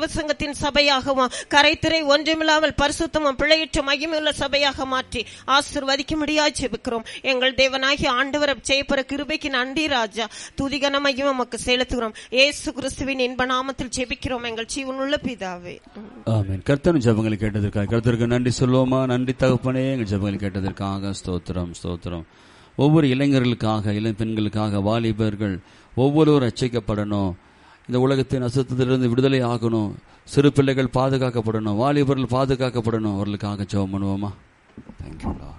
தேவசங்கத்தின் சபையாகவும் கரைத்திரை ஒன்றுமில்லாமல் பரிசுத்தமும் பிழையற்ற மகிமையுள்ள சபையாக மாற்றி ஆசிர்வதிக்கும்படியாய் ஜெபிக்கிறோம் எங்கள் தேவனாகிய ஆண்டவரை செய்யப்படுற கிருபைக்கு நன்றி ராஜா துதிகன மகிமை உமக்கு செலுத்துகிறோம் ஏசு கிறிஸ்துவின் இன்ப நாமத்தில் ஜெபிக்கிறோம் எங்கள் ஜீவனுள்ள பிதாவே ஆமென் கர்த்தன் ஜெபங்களை கேட்டதற்காக கர்த்தருக்கு நன்றி சொல்லுவோமா நன்றி தகப்பனே எங்கள் ஜெபங்களை கேட்டதற்காக ஸ்தோத்திரம் ஸ்தோத்திரம் ஒவ்வொரு இளைஞர்களுக்காக இளம் பெண்களுக்காக வாலிபர்கள் ஒவ்வொருவரும் ரட்சிக்கப்படணும் இந்த உலகத்தின் அசுத்தத்திலிருந்து விடுதலை ஆகணும் சிறு பிள்ளைகள் பாதுகாக்கப்படணும் வாலிபர்கள் பாதுகாக்கப்படணும் அவர்களுக்காக ஜெபம் பண்ணுவோமா தேங்க்யூ லார்ட்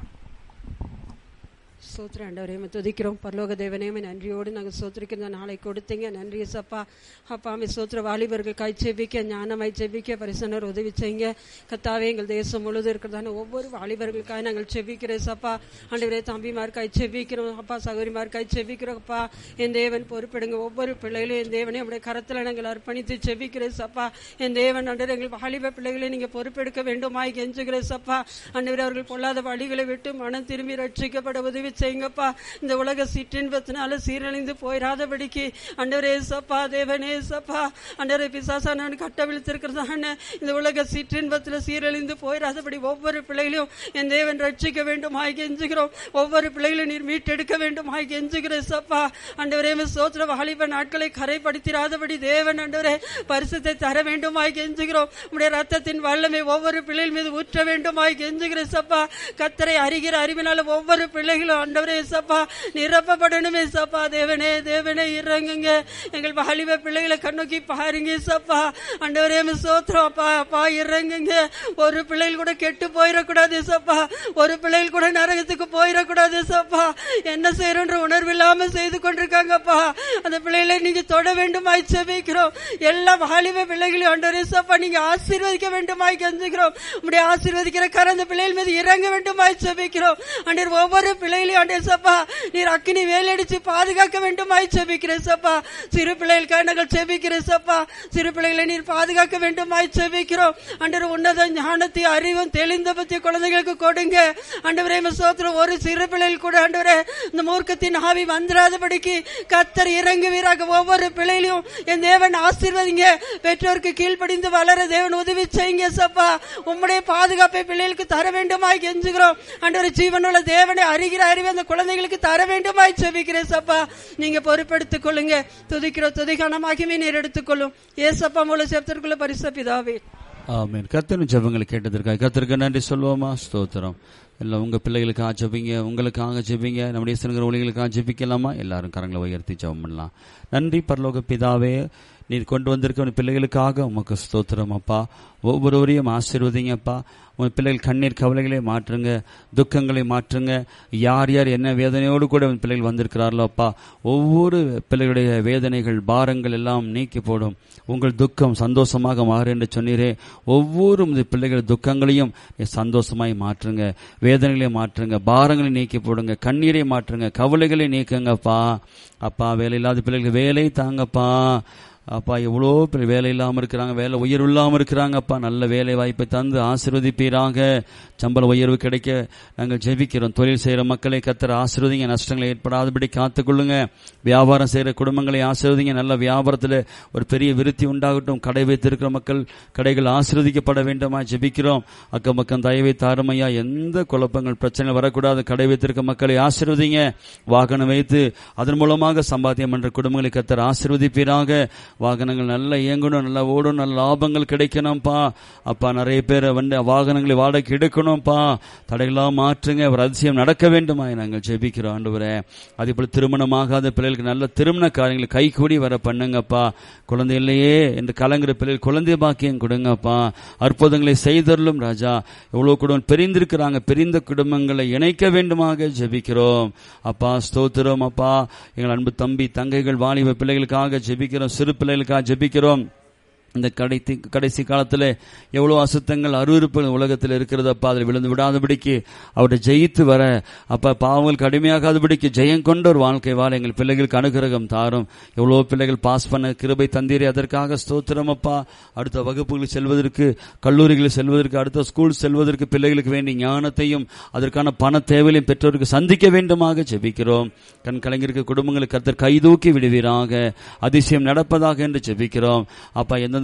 சோத்திர ஆண்டவரே துதிக்கிறோம் பரலோக தேவனேமே நன்றியோடு நாங்கள் சோத்திரிக்க இந்த நாளை கொடுத்தீங்க நன்றி சப்பா அப்பா அம்மை சோத்திர வாலிபர்கள் கை செபிக்க ஞானமாய் செபிக்க பரிசனர் உதவி செய்யுங்க கத்தாவே எங்கள் தேசம் முழுதும் இருக்கிறதான ஒவ்வொரு வாலிபர்களுக்காக நாங்கள் செபிக்கிறேன் சப்பா ஆண்டவரே தம்பிமார் கை செபிக்கிறோம் அப்பா சகோதரிமார் கை செபிக்கிறோம் அப்பா என் தேவன் பொறுப்பிடுங்க ஒவ்வொரு பிள்ளைகளையும் என் தேவனே உடைய கரத்தில் நாங்கள் அர்ப்பணித்து செபிக்கிறேன் சப்பா என் தேவன் ஆண்டவர் எங்கள் வாலிப பிள்ளைகளை நீங்க பொறுப்பெடுக்க வேண்டுமாய் கெஞ்சுகிறேன் சப்பா ஆண்டவர் அவர்கள் பொல்லாத வழிகளை விட்டு மனம் திரும்பி ரட்சிக்கப்பட உதவி செய்யுங்கப்பா இந்த உலக சிற்றின்பத்தினால சீரழிந்து போயிடாதபடிக்கு அண்டவரே சப்பா தேவனே சப்பா அண்டவரே பிசாசான கட்டவிழ்த்திருக்கிறதான இந்த உலக சிற்றின்பத்தில் சீரழிந்து போயிடாதபடி ஒவ்வொரு பிள்ளைகளையும் என் தேவன் ரட்சிக்க வேண்டும் ஆகி கெஞ்சுகிறோம் ஒவ்வொரு பிள்ளைகளையும் நீர் மீட்டெடுக்க வேண்டும் ஆகி கெஞ்சுகிறேன் சப்பா அண்டவரே சோத்திர வாலிப நாட்களை கரைப்படுத்திடாதபடி தேவன் அண்டவரே பரிசுத்தை தர வேண்டும் ஆகி கெஞ்சுகிறோம் உடைய ரத்தத்தின் வல்லமை ஒவ்வொரு பிள்ளைகள் மீது ஊற்ற வேண்டும் ஆகி கெஞ்சுகிறேன் சப்பா கத்தரை அறிகிற அறிவினால ஒவ்வொரு பிள்ளைகளும் ஆண்டவரே சப்பா நிரப்பப்படணுமே சப்பா தேவனே தேவனே இறங்குங்க எங்கள் வாலிப பிள்ளைகளை கண்ணோக்கி பாருங்க சப்பா ஆண்டவரே சோத்திரம் அப்பா அப்பா இறங்குங்க ஒரு பிள்ளைகள் கூட கெட்டு போயிடக்கூடாது சப்பா ஒரு பிள்ளைகள் கூட நரகத்துக்கு போயிடக்கூடாது சப்பா என்ன செய்யறோன்ற உணர்வு இல்லாம செய்து கொண்டிருக்காங்கப்பா அந்த பிள்ளைகளை நீங்க தொட வேண்டுமாய் செபிக்கிறோம் எல்லா வாலிப பிள்ளைகளையும் ஆண்டவரே சப்பா நீங்க ஆசீர்வதிக்க வேண்டுமாய் கெஞ்சுகிறோம் உங்களுடைய ஆசீர்வதிக்கிற கர அந்த பிள்ளைகள் மீது இறங்க வேண்டுமாய் செபிக்கிறோம் ஆண்டவர் ஒவ்வொரு பிள்ளைகளையும் ஆண்டே சப்பா நீர் அக்கினி வேலடிச்சு பாதுகாக்க வேண்டுமாய் செபிக்கிறேன் சப்பா சிறு பிள்ளைகளுக்காக நாங்கள் செபிக்கிறேன் சப்பா சிறு பிள்ளைகளை நீர் பாதுகாக்க வேண்டுமாய் செபிக்கிறோம் ஆண்டவர் உன்னத ஞானத்தை அறிவும் தெளிந்த பத்தி குழந்தைகளுக்கு கொடுங்க ஆண்டவரே சோத்திரம் ஒரு சிறு பிள்ளைகள் கூட ஆண்டவரே இந்த மூர்க்கத்தின் ஆவி வந்துடாதபடிக்கு கத்தர் இறங்குவீராக ஒவ்வொரு பிள்ளைகளையும் என் தேவன் ஆசீர்வதிங்க பெற்றோருக்கு கீழ்ப்படிந்து வளர தேவன் உதவி செய்யுங்க சப்பா உம்முடைய பாதுகாப்பை பிள்ளைகளுக்கு தர வேண்டுமாய் கெஞ்சுகிறோம் ஆண்டவர் ஜீவனுள்ள தேவனை அறிகிற அறிவு அந்த குழந்தைகளுக்கு தர வேண்டுமாய் செபிக்கிறேன் சப்பா நீங்க பொறுப்பெடுத்துக் கொள்ளுங்க துதிக்கிற துதிக்கான மகிமை நீர் எடுத்துக்கொள்ளும் ஏசப்பா மூல செப்தற்குள்ள பரிசு பிதாவே ஆமென் கர்த்தரின் ஜெபங்களை கேட்டதற்காக கர்த்தருக்கு நன்றி சொல்லுவோமா ஸ்தோத்திரம் எல்லாம் உங்க பிள்ளைகளுக்காக ஜெபிங்க உங்களுக்காக ஜெபிங்க நம்முடைய சிறுங்கிற ஒளிகளுக்காக ஜெபிக்கலாமா எல்லாரும் கரங்களை உயர்த்தி ஜெபம் பண்ணலாம் நன்றி பரலோக பிதாவே நீர் கொண்டு வந்திருக்க உன் பிள்ளைகளுக்காக உமக்கு ஸ்தோத்திரம் அப்பா ஒவ்வொருவரையும் ஆசீர்வதிங்கப்பா உன் பிள்ளைகள் கண்ணீர் கவலைகளை மாற்றுங்க துக்கங்களை மாற்றுங்க யார் யார் என்ன வேதனையோடு கூட உன் பிள்ளைகள் வந்திருக்கிறார்களோ அப்பா ஒவ்வொரு பிள்ளைகளுடைய வேதனைகள் பாரங்கள் எல்லாம் நீக்கி போடும் உங்கள் துக்கம் சந்தோஷமாக மாறு என்று சொன்னீரே ஒவ்வொரு இந்த பிள்ளைகள் துக்கங்களையும் நீ சந்தோஷமாய் மாற்றுங்க வேதனைகளை மாற்றுங்க பாரங்களை நீக்கி போடுங்க கண்ணீரை மாற்றுங்க கவலைகளை நீக்குங்கப்பா அப்பா வேலை இல்லாத பிள்ளைகளுக்கு வேலை தாங்கப்பா அப்பா எவ்வளோ பேர் வேலை இல்லாமல் இருக்கிறாங்க வேலை உயர்வு இல்லாமல் இருக்கிறாங்கப்பா நல்ல வேலை வாய்ப்பை தந்து ஆசீர்வதிப்பீராக சம்பள உயர்வு கிடைக்க நாங்கள் ஜெபிக்கிறோம் தொழில் செய்கிற மக்களை கத்தர ஆசீர்வதிங்க நஷ்டங்கள் ஏற்படாதபடி காத்துக்கொள்ளுங்க வியாபாரம் செய்கிற குடும்பங்களை ஆசீர்வதிங்க நல்ல வியாபாரத்தில் ஒரு பெரிய விருத்தி உண்டாகட்டும் கடை வைத்திருக்கிற மக்கள் கடைகள் ஆசீர்வதிக்கப்பட வேண்டுமா ஜெபிக்கிறோம் அக்கம் பக்கம் தயவை தாருமையா எந்த குழப்பங்கள் பிரச்சனைகள் வரக்கூடாது கடை வைத்திருக்க மக்களை ஆசீர்வதிங்க வாகனம் வைத்து அதன் மூலமாக சம்பாத்தியம் பண்ற குடும்பங்களை கத்தர் ஆசீர்வதிப்பீராக வாகனங்கள் நல்லா இயங்கணும் நல்லா ஓடணும் நல்ல லாபங்கள் கிடைக்கணும்ப்பா அப்பா நிறைய பேர் வந்து வாகனங்களை வாடகை எடுக்கணும்ப்பா தடைகளாக மாற்றுங்க ஒரு அதிசயம் நடக்க வேண்டுமா நாங்கள் ஜெபிக்கிறோம் ஆண்டவரே அதே போல திருமணமாகாத பிள்ளைகளுக்கு நல்ல திருமண காரியங்களை கைகூடி வர பண்ணுங்கப்பா குழந்தை இல்லையே என்று கலங்குற பிள்ளைகள் குழந்தை பாக்கியம் கொடுங்கப்பா அற்புதங்களை செய்தருளும் ராஜா எவ்வளவு குடும்பம் பிரிந்திருக்கிறாங்க பிரிந்த குடும்பங்களை இணைக்க வேண்டுமாக ஜெபிக்கிறோம் அப்பா ஸ்தோத்திரம் அப்பா எங்கள் அன்பு தம்பி தங்கைகள் வாலிப பிள்ளைகளுக்காக ஜெபிக்கிறோம் சிறு பிள்ளைகளுக்காக ஜெபிக்கிறோம் இந்த கடைசி கடைசி காலத்தில் எவ்வளோ அசுத்தங்கள் அருவருப்புகள் உலகத்தில் இருக்கிறதப்பா அதில் விழுந்து விடாதபடிக்கு அவரை ஜெயித்து வர அப்பா பாவங்கள் கடுமையாகாதபடிக்கு ஜெயம் கொண்ட ஒரு வாழ்க்கை வாழ எங்கள் பிள்ளைகளுக்கு அனுகிரகம் தாரும் எவ்வளோ பிள்ளைகள் பாஸ் பண்ண கிருபை தந்தீரே அதற்காக ஸ்தோத்திரம் அப்பா அடுத்த வகுப்புகளில் செல்வதற்கு கல்லூரிகளில் செல்வதற்கு அடுத்த ஸ்கூல் செல்வதற்கு பிள்ளைகளுக்கு வேண்டிய ஞானத்தையும் அதற்கான பண தேவையையும் பெற்றோருக்கு சந்திக்க வேண்டுமாக ஜெபிக்கிறோம் கண் கலைஞருக்கு குடும்பங்களுக்கு கத்தர் கைதூக்கி விடுவீராக அதிசயம் நடப்பதாக என்று ஜெபிக்கிறோம் அப்பா எந்தெந்த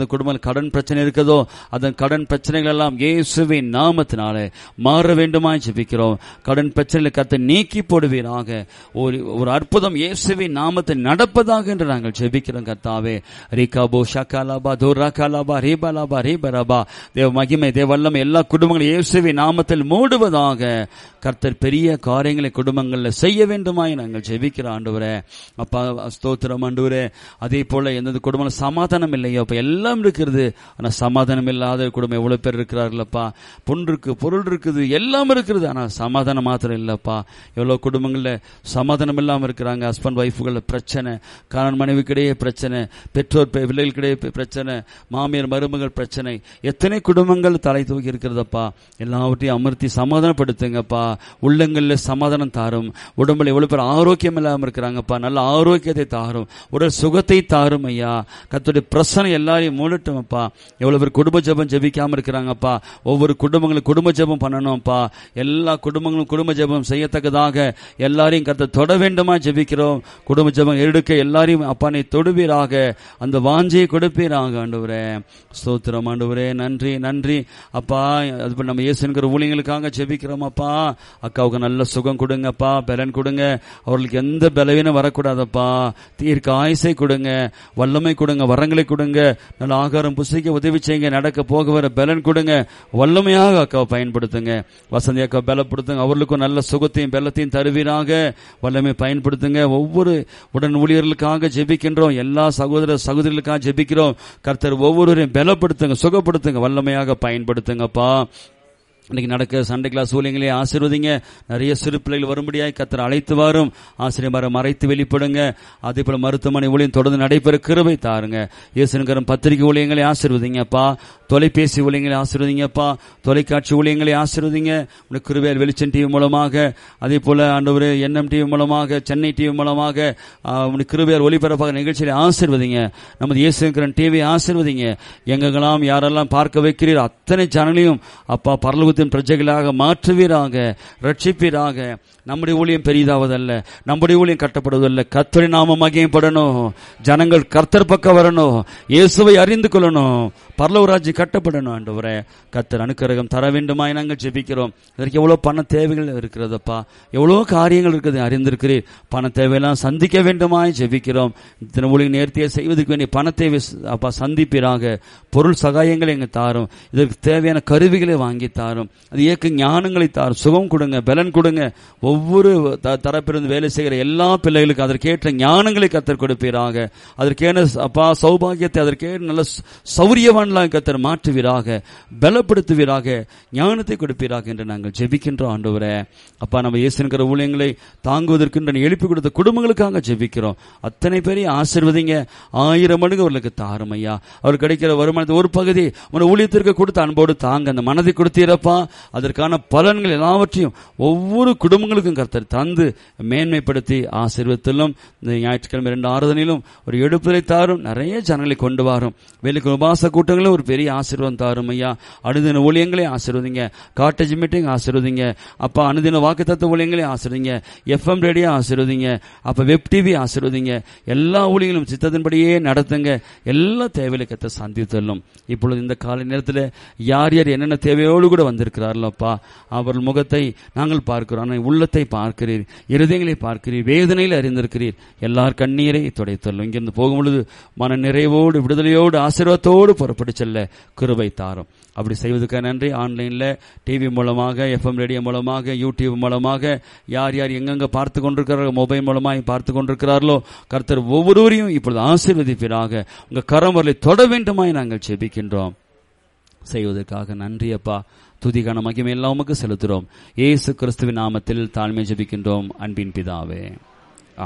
எந்த குடும்பம் கடன் பிரச்சனை இருக்குதோ அந்த கடன் பிரச்சனைகள் எல்லாம் இயேசுவின் நாமத்தினாலே மாற வேண்டுமாய் ஜெபிக்கிறோம் கடன் பிரச்சனைகளை கத்தை நீக்கி போடுவீராக ஒரு ஒரு அற்புதம் இயேசுவின் நாமத்தில் நடப்பதாக என்று நாங்கள் ஜெபிக்கிறோம் கர்த்தாவே ரிகாபோ ஷகாலாபா தோராகாலாபா ரீபாலாபா ரீபராபா தேவ மகிமை தேவ வல்லமை எல்லா குடும்பங்களும் இயேசுவின் நாமத்தில் மூடுவதாக கர்த்தர் பெரிய காரியங்களை குடும்பங்களில் செய்ய வேண்டுமாய் நாங்கள் ஜெபிக்கிற ஆண்டவரே அப்பா ஸ்தோத்திரம் ஆண்டவரே அதே போல எந்தெந்த குடும்பம் சமாதானம் இல்லையோ அப்ப எல்லாம் இருக்கிறது ஆனா சமாதானம் இல்லாத குடும்பம் எவ்வளவு பேர் இருக்கிறார்களப்பா பொன் இருக்கு பொருள் இருக்குது எல்லாம் இருக்கிறது ஆனா சமாதானம் மாத்திரம் இல்லப்பா எவ்வளவு குடும்பங்கள்ல சமாதானம் இல்லாம இருக்கிறாங்க ஹஸ்பண்ட் ஒய்ஃபுகள் பிரச்சனை கணவன் மனைவிக்கிடையே பிரச்சனை பெற்றோர் பெ- பிள்ளைகளுக்கிடையே பெ- பிரச்சனை மாமியார் மருமகள் பிரச்சனை எத்தனை குடும்பங்கள் தலை தூக்கி இருக்கிறதப்பா எல்லாவற்றையும் அமர்த்தி சமாதானப்படுத்துங்கப்பா உள்ளங்கள்ல சமாதானம் தாரும் உடம்புல எவ்வளவு பேர் ஆரோக்கியம் இல்லாம இருக்கிறாங்கப்பா நல்ல ஆரோக்கியத்தை தாரும் உடல் சுகத்தை தாரும் ஐயா கத்துடைய பிரசனை எல்லாரையும் மூடட்டும் அப்பா எவ்வளவு பேர் குடும்ப ஜெபம் ஜெபிக்காம இருக்கிறாங்கப்பா ஒவ்வொரு குடும்பங்களும் குடும்ப ஜெபம் பண்ணணும்ப்பா எல்லா குடும்பங்களும் குடும்ப ஜெபம் செய்யத்தக்கதாக எல்லாரையும் கத்த தொட வேண்டுமா ஜெபிக்கிறோம் குடும்ப ஜெபம் எடுக்க எல்லாரையும் அப்பா நீ தொடுவீராக அந்த வாஞ்சையை கொடுப்பீராக ஆண்டவரே ஸ்தோத்திரம் ஆண்டவரே நன்றி நன்றி அப்பா அது போல நம்ம இயேசுங்கிற ஊழியங்களுக்காக ஜெபிக்கிறோம் அப்பா அக்காவுக்கு நல்ல சுகம் கொடுங்கப்பா பலன் கொடுங்க அவர்களுக்கு எந்த பலவீனம் வரக்கூடாதப்பா தீர்க்க ஆயுசை கொடுங்க வல்லமை கொடுங்க வரங்களை கொடுங்க நல்ல ஆகாரம் புசிக்க உதவி செய்யுங்க நடக்க போக வர பலன் கொடுங்க வல்லமையாக அக்காவை பயன்படுத்துங்க வசந்தி அக்கா பலப்படுத்துங்க அவர்களுக்கும் நல்ல சுகத்தையும் பலத்தையும் தருவீராக வல்லமை பயன்படுத்துங்க ஒவ்வொரு உடன் ஊழியர்களுக்காக ஜெபிக்கின்றோம் எல்லா சகோதர சகோதரிகளுக்காக ஜெபிக்கிறோம் கர்த்தர் ஒவ்வொருவரையும் பலப்படுத்துங்க சுகப்படுத்துங்க வல்லமையாக பயன்படுத்துங்கப்பா இன்னைக்கு நடக்க சண்டே கிளாஸ் ஊழியங்களே ஆசீர்வதிங்க நிறைய சிறு பிள்ளைகள் வரும்படியாய் கத்தர் அழைத்து வரும் ஆசிரியர் மறைத்து வெளிப்படுங்க அதே போல மருத்துவமனை ஊழியம் தொடர்ந்து நடைபெற கிருபை தாருங்க இயேசுங்கரம் பத்திரிகை ஊழியங்களை ஆசீர்வதிங்கப்பா தொலைபேசி ஊழியங்களை ஆசீர்வதிங்கப்பா தொலைக்காட்சி ஊழியங்களை ஆசீர்வதிங்க உடைய கிருபையால் வெளிச்சம் டிவி மூலமாக அதே போல ஆண்டவர் என்எம் டிவி மூலமாக சென்னை டிவி மூலமாக ஆ, உடைய கிருபையால் ஒளிபரப்பாக நிகழ்ச்சியை ஆசீர்வதிங்க நமது இயேசுங்கரன் டிவி ஆசீர்வதிங்க எங்கெல்லாம் யாரெல்லாம் பார்க்க வைக்கிறீர் அத்தனை ஜனங்களையும் அப்பா பரலோகத்தின் பிரஜைகளாக மாற்றுவீராக ரட்சிப்பீராக நம்முடைய ஊழியம் பெரிதாவதல்ல நம்முடைய ஊழியம் கட்டப்படுவதல்ல கர்த்தரை நாம மகிமைப்படணும் ஜனங்கள் கர்த்தர் பக்கம் வரணும் இயேசுவை அறிந்து கொள்ளணும் பரலவராஜ்யம் கட்டப்படணும் ஆண்டவரே கர்த்தர் அனுக்கிரகம் தர வேண்டுமாய் நாங்கள் ஜெபிக்கிறோம் இதற்கு எவ்வளவு பண தேவைகள் இருக்கிறதப்பா எவ்வளவு காரியங்கள் இருக்குது அறிந்திருக்கிறீர் பண தேவையெல்லாம் சந்திக்க வேண்டுமாய் ஜெபிக்கிறோம் இத்தனை ஊழியம் நேர்த்தியை செய்வதற்கு வேண்டிய பணத்தை விஸ்- அப்பா சந்திப்பீராக பொருள் சகாயங்களை எங்க தாரும் இதற்கு தேவையான கருவிகளை வாங்கி தாரும் அது இயக்க ஞானங்களை தாரும் சுகம் கொடுங்க பலன் கொடுங்க ஒவ்வொரு த- தரப்பிலிருந்து வேலை செய்கிற எல்லா பிள்ளைகளுக்கும் அதற்கேற்ற ஞானங்களை கத்தர் கொடுப்பீராக அதற்கேன அப்பா சௌபாகியத்தை அதற்கேற்ற நல்ல ச- சௌரியவான்லாம் கத்தர் மாற்றுவீராக பலப்படுத்துவீராக ஞானத்தை கொடுப்பீராக என்று நாங்கள் ஜெபிக்கின்றோம் ஆண்டவரே அப்பா நம்ம இயேசுங்கிற ஊழியங்களை தாங்குவதற்கு என்று எழுப்பி கொடுத்த குடும்பங்களுக்காக ஜெபிக்கிறோம் அத்தனை பேரையும் ஆசிர்வதிங்க ஆயிரம் மடங்கு அவர்களுக்கு தாரும் ஐயா அவர் கிடைக்கிற வருமானத்தை ஒரு பகுதி உன ஊழியத்திற்கு கொடுத்து அன்போடு தாங்க அந்த மனதை கொடுத்தீரப்பா அதற்கான பலன்கள் எல்லாவற்றையும் ஒவ்வொரு குடும்பங்களுக்கும் கர்த்தர் தந்து மேன்மைப்படுத்தி ஆசீர்வத்திலும் இந்த ஞாயிற்றுக்கிழமை இரண்டு ஆறுதலிலும் ஒரு எடுப்பதை தாரும் நிறைய ஜனங்களை கொண்டு வரும் வேலைக்கு உபாச கூட்டங்களும் ஒரு பெரிய ஆசீர்வாதம் தாரும் ஐயா அனுதின ஊழியங்களே ஆசீர்வதிங்க காட்டேஜ் மீட்டிங் ஆசீர்வதிங்க அப்பா அனுதின வாக்கு தத்துவ ஊழியங்களே ஆசீர்வதிங்க எஃப்எம் ரேடியோ ஆசீர்வதிங்க அப்ப வெப் டிவி ஆசீர்வதிங்க எல்லா ஊழியங்களும் சித்தத்தின்படியே நடத்துங்க எல்லா தேவையில கத்த சந்தித்தள்ளும் இப்பொழுது இந்த காலை நேரத்தில் யார் யார் என்னென்ன தேவையோடு கூட வந்திருக்கிறார்களோ அப்பா அவர்கள் முகத்தை நாங்கள் பார்க்கிறோம் ஆனால் உள்ளத்தை பார்க்கிறீர் இருதயங்களை பார்க்கிறீர் வேதனையில் அறிந்திருக்கிறீர் எல்லார் கண்ணீரை துடைத்தள்ளும் இங்கிருந்து போகும் பொழுது மன நிறைவோடு விடுதலையோடு ஆசீர்வாதத்தோடு புறப்பட்டு செல்ல கிருபை தாரும் அப்படி செய்வதற்காக நன்றி ஆன்லைன்ல டிவி மூலமாக எஃப்எம் ரேடியோ மூலமாக யூடியூப் மூலமாக யார் யார் எங்கெங்க பார்த்து கொண்டிருக்கிறார்கள் மொபைல் மூலமாக பார்த்து கொண்டிருக்கிறார்களோ கர்த்தர் ஒவ்வொருவரையும் இப்பொழுது ஆசீர்வதிப்பீராக உங்க கரம்பரலை தொட வேண்டுமாய் நாங்கள் ஜெபிக்கின்றோம் செய்வதற்காக நன்றி அப்பா துதிகான மகிமை எல்லாம் உமக்கு செலுத்துகிறோம் இயேசு கிறிஸ்துவின் நாமத்தில் தாழ்மை ஜெபிக்கின்றோம் அன்பின் பிதாவே ஆ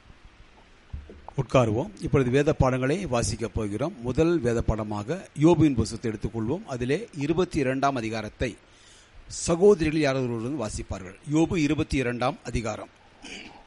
உட்காருவோம் இப்பொழுது வேத பாடங்களை வாசிக்கப் போகிறோம் முதல் வேத பாடமாக யோபுவின் புஸ்தத்தை எடுத்துக்கொள்வோம் அதிலே இருபத்தி இரண்டாம் அதிகாரத்தை சகோதரிகள் யாராவது ஒருவர் வாசிப்பார்கள் யோபு இருபத்தி இரண்டாம் அதிகாரம்